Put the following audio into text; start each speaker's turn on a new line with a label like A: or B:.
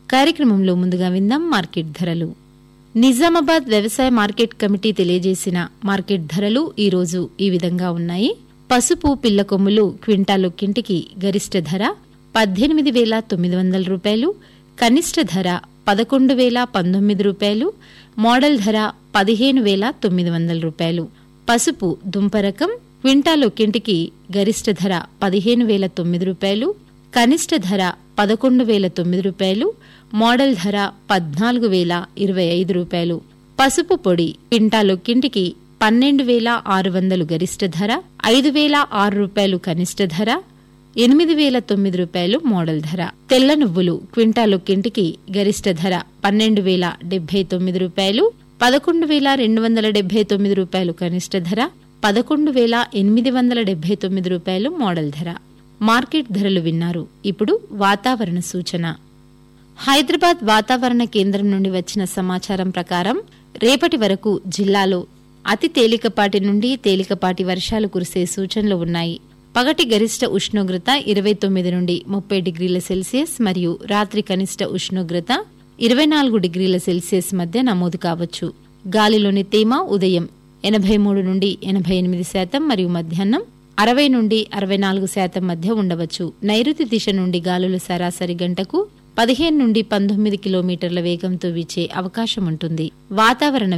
A: కార్యక్రమంలో ముందుగా విందాం మార్కెట్ ధరలు నిజామాబాద్ వ్యవసాయ మార్కెట్ కమిటీ తెలియజేసిన మార్కెట్ ధరలు ఈ రోజు ఈ విధంగా ఉన్నాయి పసుపు పిల్ల కొమ్ములు క్వింటాలొక్కింటికి గరిష్ట ధర పద్దెనిమిది వేల తొమ్మిది వందల రూపాయలు కనిష్ట ధర పదకొండు వేల పంతొమ్మిది రూపాయలు మోడల్ ధర పదిహేను వేల తొమ్మిది వందల రూపాయలు పసుపు దుంపరకం క్వింటాలొక్కింటికి గరిష్ట ధర పదిహేను వేల తొమ్మిది రూపాయలు కనిష్ట ధర పదకొండు వేల తొమ్మిది రూపాయలు మోడల్ ధర పద్నాలుగు వేల ఇరవై ఐదు రూపాయలు పసుపు పొడి క్వింటాలొక్కింటికి పన్నెండు వేల ఆరు వందలు గరిష్ట ధర ఐదు వేల ఆరు రూపాయలు కనిష్ట ధర ఎనిమిది వేల తొమ్మిది రూపాయలు మోడల్ ధర తెల్ల నువ్వులు క్వింటాలొక్కింటికి గరిష్ట ధర పన్నెండు వేల డెబ్బై తొమ్మిది రూపాయలు పదకొండు వేల రెండు వందల డెబ్బై తొమ్మిది రూపాయలు కనిష్ట ధర పదకొండు వేల ఎనిమిది వందల డెబ్బై తొమ్మిది రూపాయలు మోడల్ ధర మార్కెట్ ధరలు విన్నారు ఇప్పుడు వాతావరణ సూచన హైదరాబాద్ వాతావరణ కేంద్రం నుండి వచ్చిన సమాచారం ప్రకారం రేపటి వరకు జిల్లాలో అతి తేలికపాటి నుండి తేలికపాటి వర్షాలు కురిసే సూచనలు ఉన్నాయి పగటి గరిష్ట ఉష్ణోగ్రత ఇరవై తొమ్మిది నుండి ముప్పై డిగ్రీల సెల్సియస్ మరియు రాత్రి కనిష్ట ఉష్ణోగ్రత ఇరవై నాలుగు డిగ్రీల సెల్సియస్ మధ్య నమోదు కావచ్చు గాలిలోని తేమ ఉదయం ఎనభై మూడు నుండి ఎనభై ఎనిమిది శాతం మరియు మధ్యాహ్నం అరవై నుండి అరవై నాలుగు శాతం మధ్య ఉండవచ్చు నైరుతి దిశ నుండి గాలులు సరాసరి గంటకు పదిహేను నుండి పంతొమ్మిది కిలోమీటర్ల వేగంతో వీచే అవకాశం ఉంటుంది వాతావరణ